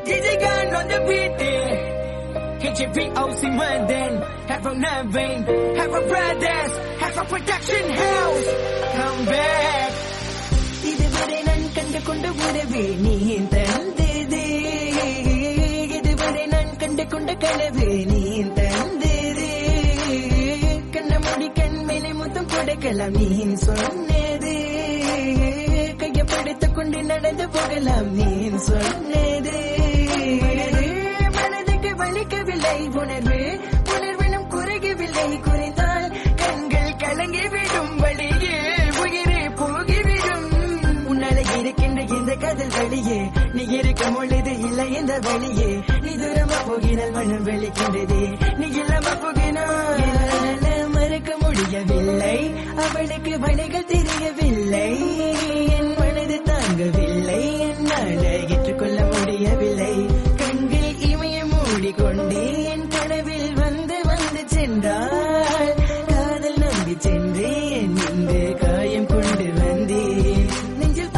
DJ Gun on the beat. KJPOC London, have a Navin, have a brothers, have a production house. Come back. இதுவரை நான் கண்டு கொண்ட உறவு நீ தந்தது இதுவரை நான் கண்டு கொண்ட கனவு நீ தந்தது கண்ண மூடி கண் மேலே முத்தம் கொடுக்கலாம் நீ சொன்னது கையப்படுத்திக் கொண்டு நடந்து போகலாம் நீ சொன்னது மனதுக்கு வலிக்கவில்லை உணர்வு உணர்வினும் குறையவில்லை குறைந்தால் கண்கள் கலங்கி விடும் வழியே உயிரே போகிவிடும் உன்னால இருக்கின்ற இந்த கதல் வழியே நீ இருக்கும் பொழுது இல்லை இந்த வழியே நீ தூரமா போகினால் மனம் வெளிக்கின்றது நீ இல்லாம போகினால் என்னால மறக்க முடியவில்லை அவளுக்கு வழிகள் தெரியவில்லை என் மனது தாங்கவில்லை என்னால் ஏற்றுக்கொள்ள முடியவில்லை கண்கள் இமைய மூடிக்கொண்டு என் கனவில் வந்து வந்து சென்றாள் காதல் நம்பி சென்றேன் இன்று காயம் கொண்டு வந்தேன் நெஞ்சில்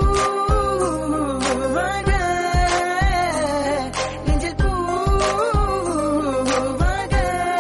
பூவாக நெஞ்சில் பூவாக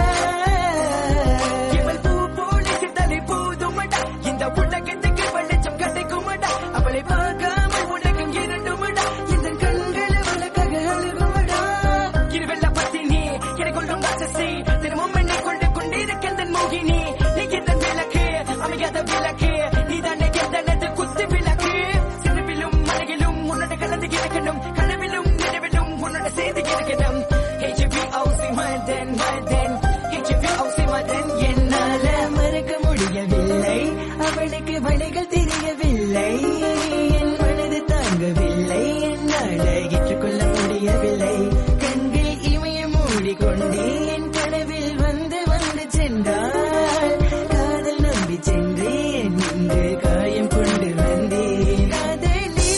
இவள் பூ போலிக்கு தலை போதுமடா இந்த உலகத்துக்கு வெளிச்சம் கிடைக்குமடா அவளை பார்க்காமல் உலகம் இரண்டுமடா இந்த கண்கள் அவளுக்காக அழுகுமடா இருவெல்ல பத்தினி எனக்குள்ளும் ராட்சசி தினமும் என்னை கொண்டு கொண்டிருக்கின்ற மோகினி நீ எந்த விளக்கு அமையாத விளக்கு நீ தானே எந்தனது குத்து விளக்கு சிறுவிலும் மலையிலும் உன்னோட கலந்து இருக்கணும் கனவிலும் நினைவிலும் உன்னோட சேர்ந்து இருக்கணும் HBOC மதன் மதன் HBOC மதன் என்னால மறக்க முடியவில்லை அவளுக்கு வழிகள் தெரியவில்லை என் மனது தாங்கவில்லை என்னால் ஏற்றுக்கொள்ள முடியவில்லை கண்கள் இமைய மூடிக்கொண்டு என் கனவில் வந்து வந்து சென்றாள் காதல் நம்பி சென்றேன் இன்று காயம் கொண்டு வந்தேன் காதலி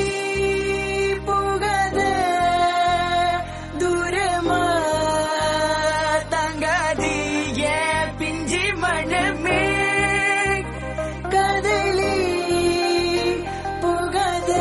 போகாத தூரமா தாங்காது ஏன் பிஞ்சி மனமே காதலி போகாத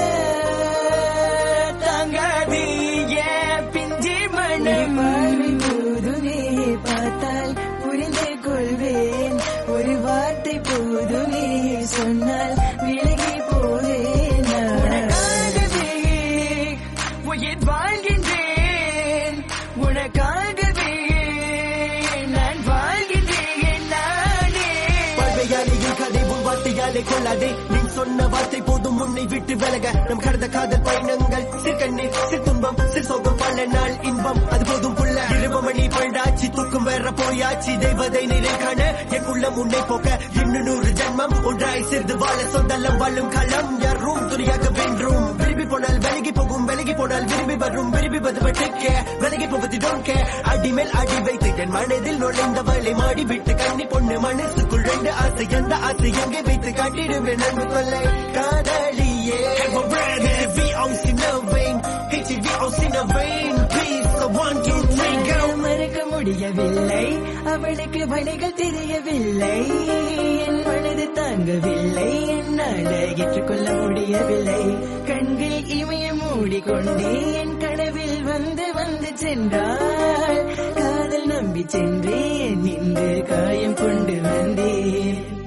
தாங்காது ஏன் பிஞ்சி மனமே போதுமே பார்த்தால் புரிந்து கொள்வேன் ஒரு வார்த்தை போதுமே சொன்னால் விலகி போவேன் உனக்காகவே உயிர் வாழ்கின்றேன் உனக்காகவே நான் வாழ்கின்றேன் நானே பார்வையாளியின் கதை உன் வார்த்தையாலே கொள்ளாதே நீ சொன்ன வார்த்தை போதும் உன்னை விட்டு விலக நம் கடந்த காதல் பயணங்கள் சிற்கண்ணீர் சிற்துன்பம் சிற்சோகம் பல நாள் இன்பம் அது போதும் புள்ள இருபமணி பழாச்சி தூக்கம் வேற போயாச்சு தெய்வதை நிலை காண என் உள்ளம் உன்னை போக்க இன்னும் நூறு ஜன்மம் ஒன்றாய் சேர்ந்து வாழ சொந்தல்லம் வாழும் களம் யாரும் துணியாக வென்றும் விரும்பி போனால் விலகி போகும் விலகி போனால் விரும்பி வரும் விரும்பி பதுவட்டுக்க விலகி போவது டோன்க அடி மேல் அடி வைத்து என் மனதில் நுழைந்தவளை மாடி விட்டு கண்ணி பொண்ணு மனசுக்குள் ரெண்டு ஆசை எந்த ஆசை எங்கே வைத்து காட்டிடுவேன் அன்பு கொள்ளை காதலியே VOC no vein HVOC no vein Peace so one two three go மறக்க முடியவில்லை அவளுக்கு வழிகள் தெரியவில்லை என் மனது தாங்கவில்லை என்னால் ஏற்றுக்கொள்ள முடியவில்லை கண்கள் இமைய மூடிக்கொண்டு என் கனவில் வந்து வந்து சென்றாள் காதல் நம்பி சென்றேன் இன்று காயம் கொண்டு வந்தேன்